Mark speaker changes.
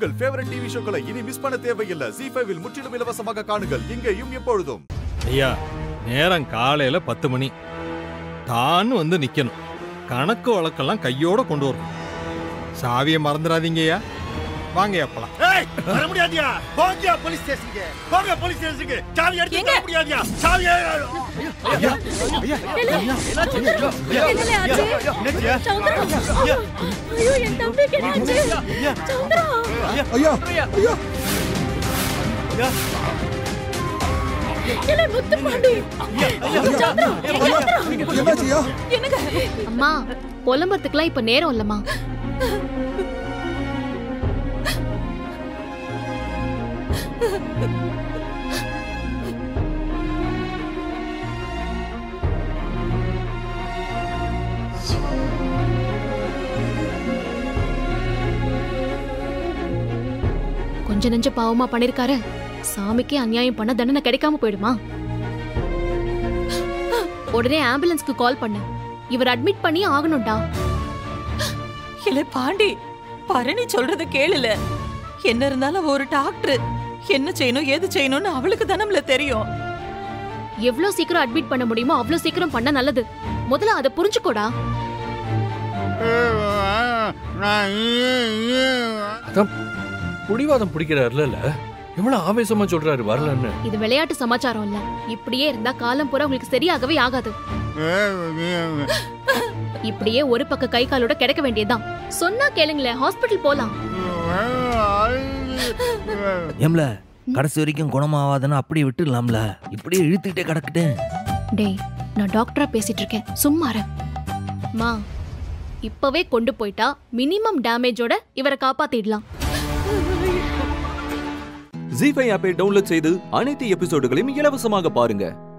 Speaker 1: உங்கள் favourite TV ஷோக்களை இனி miss பண்ண தேவையில்லை ஜி ஃபைவில் முற்றிலும் இலவசமாக காணுங்கள் இங்கேயும் எப்பொழுதும்
Speaker 2: ஐயா நேரம் காலையில பத்து மணி தான் வந்து நிக்கணும் கணக்கு வழக்கெல்லாம் கையோட கொண்டு வரணும் சாவியை மறந்துடாதீங்கய்யா வாங்க அப்பலாம்
Speaker 3: ஏய் வர முடியாதியா போங்க போலீஸ் ஸ்டேஷனுக்கு போங்க போலீஸ் ஸ்டேஷனுக்கு சாவி எடுத்து வர முடியாதியா சாவி
Speaker 4: என்னலே ஆச்சு? சௌந்தரம். ஐயோ, என் தம்பிக்கு என்னாச்சு? சௌந்தரம். என்னலே முத்துப்பாண்டி. சௌந்தரம், சௌந்தரம். என்னங்க?
Speaker 5: அம்மா புலம்புறதுக்குலாம் இப்ப நேரம் இல்லம்மா கொஞ்ச நெஞ்ச பாவமா பண்ணிருக்காரு சாமிக்கே அநியாயம் பண்ண தண்டனை கிடைக்காம போயிடுமா உடனே ஆம்புலன்ஸ்க்கு கால் பண்ணு இவர் அட்மிட் பண்ணி ஆகணும்டா
Speaker 6: இல்ல பாண்டி பரணி சொல்றத கேளுல என்ன இருந்தாலும் ஒரு டாக்டர் என்ன செய்யணும் ஏது செய்யணும்னு அவளுக்கு தானம்ல தெரியும்
Speaker 5: எவ்வளவு சீக்கிரம் அட்மிட் பண்ண முடியுமோ அவ்வளவு சீக்கிரம் பண்ண நல்லது முதல்ல அதை புரிஞ்சுக்கோடா
Speaker 7: அதான் புடிவாதம் பிடிக்கிறாருல எவ்வளவு ஆவேசமா சொல்றாரு வரலன்னு
Speaker 5: இது விளையாட்டு சமாச்சாரம் இல்ல இப்படியே இருந்தா காலம் பூரா உங்களுக்கு சரியாகவே ஆகாது இப்படியே ஒரு பக்க கை காலோட கிடைக்க வேண்டியதுதான் சொன்னா கேளுங்களேன் ஹாஸ்பிடல் போலாம்
Speaker 8: ஏம்ல கடைசி வரைக்கும் குணமாவாதுன்னு அப்படியே விட்டுடலாம்ல இப்படியே இழுத்துக்கிட்டே கிடக்கட்டு
Speaker 5: டேய் நான் டாக்டரா பேசிட்டு இருக்கேன் சும்மா இரு. மா இப்பவே கொண்டு போயிட்டா மினிமம் டேமேஜோட இவரை காப்பாத்திடலாம்
Speaker 9: ஜி ஃபைவ் ஆப்பை டவுன்லோட் செய்து அனைத்து எபிசோடுகளையும் இலவசமாக பாருங்க